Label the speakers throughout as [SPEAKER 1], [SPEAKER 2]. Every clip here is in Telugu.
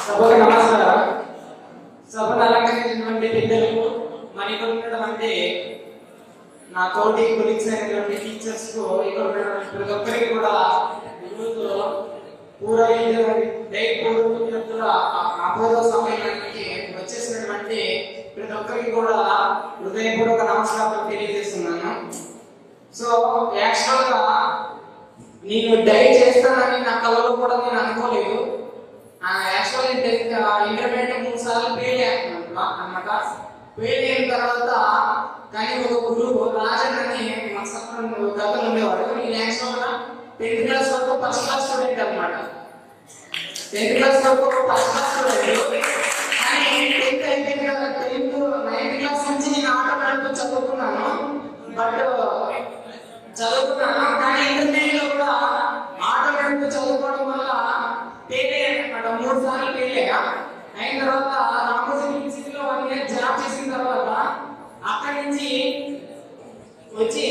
[SPEAKER 1] సభకు నమస్కారం సభను అలంకరించినటువంటి పెద్దలకు మరి ఇక్కడ ఉన్నటువంటి నా తోటి కొలీగ్స్ అయినటువంటి టీచర్స్ కు ఇక్కడ ఉన్నటువంటి ప్రతి ఒక్కరికి కూడా ఈరోజు పూర్వ డైట్ పూర్వ విద్యార్థుల అపోహ సమయానికి వచ్చేసినటువంటి ప్రతి ఒక్కరికి కూడా హృదయపూర్వక నమస్కారం తెలియజేస్తున్నాను సో యాక్చువల్ గా నేను డైట్ చేస్తానని నా కలలో కూడా నేను అనుకోలేదు యాక్చువల్ ఇంటర్మీడియట్ మూడు సార్లు ఫెయిల్ అన్నమాట ఫెయిల్ అయిన తర్వాత కానీ ఒక గురువు రాజన్ అని మా సత్రం గతం ఉండేవాడు నేను యాక్చువల్ గా టెన్త్ క్లాస్ వరకు ఫస్ట్ క్లాస్ స్టూడెంట్ అన్నమాట టెన్త్ క్లాస్ వరకు ఫస్ట్ క్లాస్ స్టూడెంట్ కానీ టెన్త్ అయిపోయిన కదా టెన్త్ నైన్త్ క్లాస్ నుంచి నేను ఆటోమేటిక్ చదువుకున్నాను బట్ చదువుకున్నాను కానీ ఇంటర్మీడియట్ లో కూడా ఆటోమేటిక్ చదువుకోవడం వల్ల ఫెయిల్ అయ్యాను అనమాట మూడు సార్లు ఫెయిల్ అయ్యా అయిన తర్వాత రామోజీ యూనివర్సిటీలో వన్ ఇయర్ జాబ్ చేసిన తర్వాత అక్కడి నుంచి వచ్చి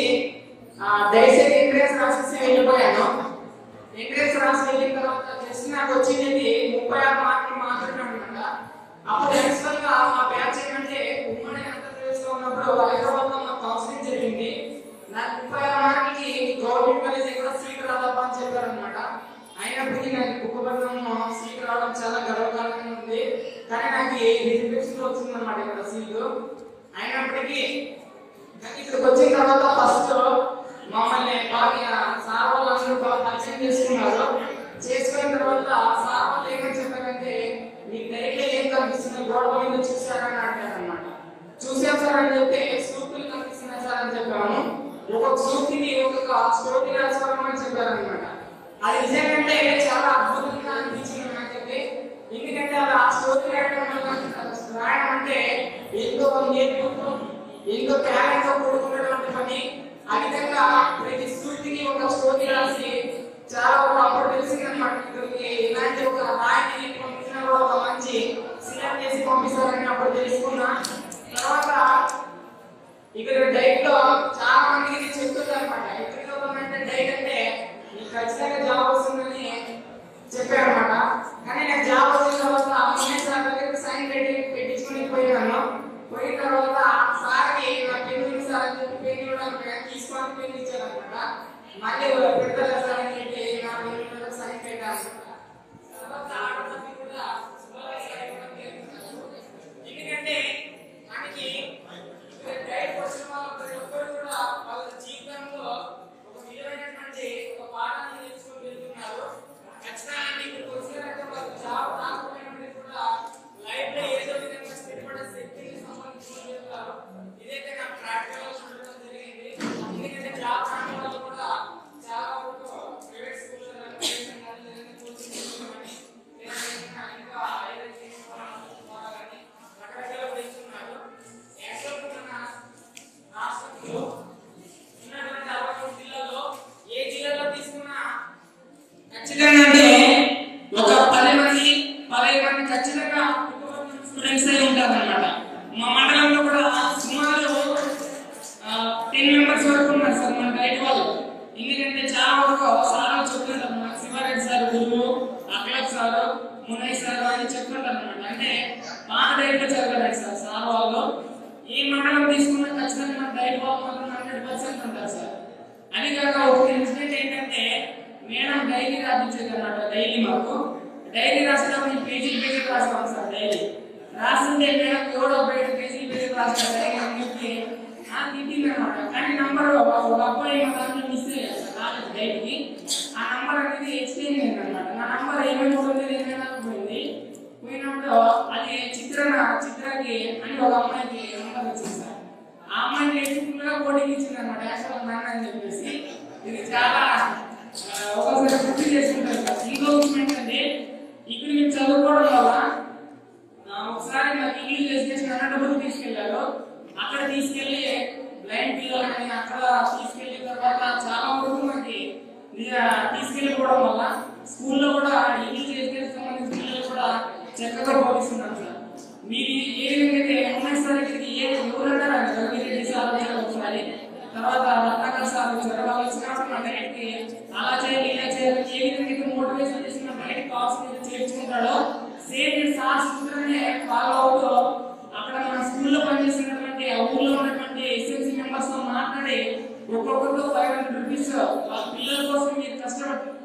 [SPEAKER 1] దయచేసి ఎంట్రెన్స్ రాసేసి వెళ్ళిపోయాను ఎంట్రెన్స్ రాసి వెళ్ళిన తర్వాత జస్ట్ నాకు వచ్చింది ముప్పై ఆరు మార్కులు మాత్రమే అనమాట అప్పుడు యాక్చువల్ గా మా బ్యాచ్ ఏంటంటే ఉమ్మడి ఆంధ్రప్రదేశ్ లో ఉన్నప్పుడు హైదరాబాద్ లో మాకు కౌన్సిలింగ్ జరిగింది నాకు ముప్పై ఆరు మార్కులకి గవర్నమెంట్ కాలేజ్ ఎక్కడ సీట్ రాదప్పా అని చెప్పారు అనమాట అయినప్పటికీ నాకు కుక్కపట్నం సీట్ రావడం చాలా గర్వకారణంగా ఉంది కానీ నాకు రిజర్వేషన్ వచ్చింది అనమాట ఇక్కడ సీటు అయినప్పటికీ కానీ ఇక్కడికి వచ్చిన తర్వాత ఫస్ట్ మమ్మల్ని బాగా సార్ వాళ్ళు అందరూ బాగా పరిచయం చేసుకున్నారు చేసుకున్న తర్వాత సార్ వాళ్ళు ఏమని చెప్పారంటే మీకు డైరీలో ఏం కనిపిస్తుంది గోడ మీద చూసారని అడిగారు అనమాట చూసాం సార్ అని చెప్తే సూక్తులు కనిపిస్తున్నాయి సార్ అని చెప్పాము ఒక్కొక్క సూక్తిని ఒక్కొక్క స్టోరీ రాసుకోవడం చెప్పారు అనమాట అది నిజంగానే చాలా అద్భుతంగా అనిపించింది నాకైతే ఎందుకంటే అది ఆ స్టోరీ రాయడం వల్ల రాయడం అంటే ఎంతో నేర్పుతూ ఎంతో టాలెంట్ తో కూడుకున్నటువంటి పని ఆ విధంగా ప్రతి సూటికి ఒక స్టోరీ రాసి చాలా ఒక అప్పుడు తెలిసింది అనమాట ఇలాంటి ఒక రాయిని పంపించిన కూడా ఒక మంచి సిలెక్ట్ చేసి పంపిస్తారని అప్పుడు తెలుసుకున్నా తర్వాత ఇక్కడ డైట్ లో చాలా మందికి చెప్తుంది అనమాట ఎక్కడికి అంటే డైట్ అంటే నీకు ఖచ్చితంగా జాబ్ వస్తుందని చెప్పారనమాట కానీ నాకు జాబ్ వచ్చిన తర్వాత అమ్మాయి సార్ దగ్గర సైన్ పెట్టి పెట్టించుకుని పోయాను పోయిన తర్వాత సార్కి నా పెన్ను ఉంది సార్ అని చెప్పి పెన్ను ఇవ్వడానికి తీసుకొని పెన్ను ఇచ్చారనమాట మళ్ళీ పెడతారా సార్ అని చెప్పి నా పెన్ను మీద సైన్ పెట్టాను తర్వాత ఆడవాళ్ళకి కూడా supervisor అయిపోవడం జరిగింది. ఎందుకంటే మనకి ఇక్కడ డైట్ వచ్చిన వాళ్ళ ప్రతి ఒక్కరు కూడా వాళ్ళ జీవితంలో ఒక విలువైనటువంటి ఒక పాఠాన్ని నేర్చుకొని వెళ్తున్నారు ఖచ్చితంగా ఇక్కడికి వచ్చినారంటే వాళ్ళు జాబ్ రాకపోయినప్పటికీ కూడా లైఫ్ లో ఏదో విధంగా స్థిరపడే శక్తిని సంపాదించుకొని వెళ్తారు ఇదైతే నాకు ప్రాక్టికల్ గా చూడడం జరిగింది ఎందుకంటే జాబ్ రాని వాళ్ళు కూడా చాలా వరకు ప్రైవేట్ స్కూల్లో కానీ లేదంటే కోచింగ్ స్కూల్లో కానీ లేదంటే ఇంకా ఐఐటి ద్వారా కానీ రకరకాల వెళ్తున్నారు యాక్చువల్గా మన రాష్ట్రంలో ఉన్నటువంటి అరవై మూడు జిల్లాల్లో ఏ జిల్లాలో తీసుకున్నా ఖచ్చితంగా అంటే ఒక పది మంది పదహైదు మంది ఖచ్చితంగా స్టూడెంట్స్ అయి ఉంటారు అనమాట మా మండలంలో కూడా సుమారు టెన్ మెంబర్స్ వరకు ఉన్నారు సార్ మన గైడ్ వాళ్ళు ఎందుకంటే చాలా వరకు సార్ చెప్తుంటారు మాకు శివారెడ్డి సార్ గురువు అక్లబ్ సార్ మునయ్ సార్ అని చెప్తుంటారు అనమాట అంటే పాత డైట్ లో చదవలేదు సార్ సార్ వాళ్ళు ఏ మండలం తీసుకున్నా ఖచ్చితంగా మన డైట్ వాళ్ళు మాత్రం హండ్రెడ్ పర్సెంట్ ఉంటారు సార్ అది కాక ఒక ఇన్సిడెంట్ ఏంటంటే మేడం డైలీ రాపించేది అనమాట డైలీ మాకు డైలీ రాసేటప్పుడు ఈ పేజీలు పేజీలు రాస్తాం సార్ డైలీ రాస్తుంటే మేడం ఎవడో బయట పేజీలు పేజీలు రాస్తారు డైలీ అని చెప్పి ఆ తిట్టింది అనమాట కానీ నంబర్ ఒక అబ్బాయి మా దాంట్లో మిస్ అయ్యారు సార్ రాలేదు డైలీకి ఆ నంబర్ అనేది ఎక్స్చేంజ్ అయింది అనమాట నా నంబర్ ఏమైపోతుంది ఏమైనా పోయింది పోయినప్పుడు అది చిత్ర చిత్రకి అని ఒక అమ్మాయికి నంబర్ వచ్చింది సార్ ఆ అమ్మాయి నేర్చుకున్నా కోటింగ్ ఇచ్చింది అనమాట యాక్చువల్ నాన్న అని చెప్పేసి ఇది చాలా ఆ, ఒకసారి గుర్తు చేసుకుంటారు సార్ ఇంకో విషయం ఏంటంటే ఇక్కడ మేము చదువుకోవడం వల్ల ఆ, ఒకసారి నాకు ఇంగ్లీష్ ఎడ్యుకేషన్ అనంతపురం తీసుకెళ్లారు అక్కడ తీసుకెళ్లి బ్లైండ్ పిల్లలని అక్కడ తీసుకెళ్లిన తర్వాత చాలా వరకు మనకి ఇక తీసుకెళ్ళిపోవడం వల్ల స్కూల్లో కూడా ఇంగ్లీష్ ఎడ్యుకేషన్ సంబంధించిన పిల్లలు కూడా చక్కగా బోధిస్తున్నారు సార్ మీరు ఏ విధంగా అయితే ఎంఎస్ సార్ దగ్గరికి ఏ ఎవరంటారా రవిరెడ్డి సార్ వచ్చారు ఒకసారి తర్వాత రత్నాకర్ సార్ వచ్చారు వాళ్ళు వచ్చినప్పుడు మన దగ్గరికి అలా చేయాలి ఇలా చేయాలి ఏ విధంగా అయితే మోటివేషన్ చేసిన బయట కావాల్సిన చేర్చుకుంటాడో సేమ్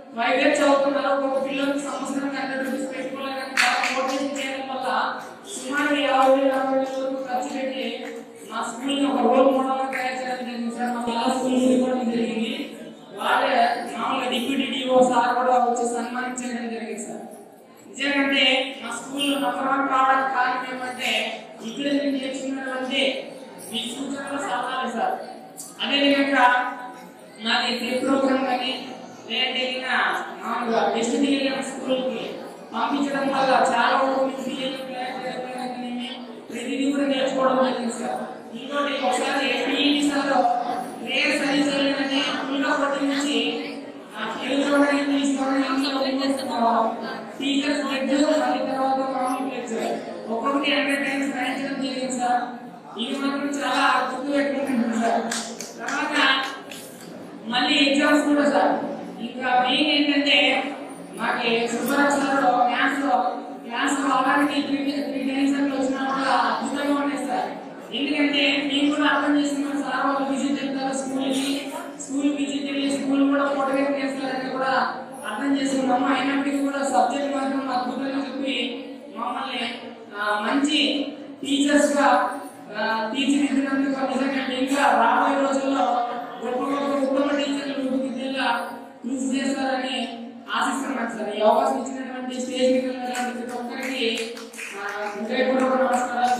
[SPEAKER 2] ఫైవ్ ఇయర్స్ చదువుతున్నారు ఒక్కొక్క పిల్లలకి సంవత్సరానికి హండ్రెడ్ రూపీస్ పెట్టుకోలేదని మోటివేషన్ చేయడం వల్ల సుమారు యాభై వేల అరవై వేల వరకు ఖర్చు పెట్టి మా స్కూల్ ని ఒక రోల్ మోడల్ గా తయారు చేయడం జరిగింది సార్ మా చాలా స్కూల్ ఇవ్వడం జరిగింది వాళ్ళే మామూలుగా డిప్యూటీ డిఓ సార్ కూడా వచ్చి సన్మానించడం జరిగింది సార్ నిజంగానే మా స్కూల్లో నంబర్ వన్ రావడానికి కారణం ఏమంటే ఇక్కడ నేను నేర్చుకున్నటువంటి మీ సూచనలు సలహాలు సార్ అదేవిధంగా నాది ఫ్రీ ప్రోగ్రామ్ కానీ లేదంటే ఇంకా మామూలుగా టెస్ట్ దిగలేని స్కూల్కి పంపించడం వల్ల చాలా వరకు మీకు పిల్లలు ప్రతిదీ కూడా నేర్చుకోవడం జరిగింది సార్ ఇంకోటి ఒకసారి పీఈటీ సార్ ప్రేయర్ సరి చేయలేదని ఫుల్గా కొట్టి నుంచి తెలుగులోనే ఇంగ్లీష్లోనే టీచర్స్ లెక్చర్ మళ్ళీ తర్వాత మామూలు లెక్చర్ ఒక్కొక్కటి హండ్రెడ్ టైమ్స్ రాయించడం జరిగింది సార్ ఇది మాత్రం చాలా గుర్తు పెట్టుకుంటుంది సార్ తర్వాత మళ్ళీ ఎగ్జామ్స్ కూడా సార్ ఇంకా మెయిన్ ఏంటంటే మాకు సుబ్బరాజ్ సార్ మ్యాథ్స్ లో క్లాస్ లో అవడానికి త్రీ త్రీ టైమ్స్ అట్లా వచ్చినా కూడా అద్భుతంగా ఉన్నాయి సార్ ఎందుకంటే మేము కూడా అర్థం చేసుకున్నాం సార్ వాళ్ళు విజిట్ వెళ్తారు స్కూల్ కి స్కూల్ విజిట్ వెళ్ళి స్కూల్ కూడా మోటివేట్ చేస్తారని కూడా అర్థం చేసుకున్నాము అయినప్పటికీ కూడా సబ్జెక్ట్ మాత్రం అద్భుతంగా చెప్పి మమ్మల్ని ఆ, మంచి టీచర్స్ గా ఆ, తీర్చిదిద్దినందుకు నిజంగా ఇంకా రాబోయే రోజుల్లో గొప్ప గొప్ప ఉత్తమ టీచర్లు రూపుదిద్దేలా కృషి చేస్తారని ఆశిస్తున్నాను సార్ ఈ అవకాశం ఇచ్చినటువంటి స్టేజ్ మీద ఉన్నటువంటి ప్రతి ఒక్కరికి ఆ, హృదయపూర్వక నమస్కారాలు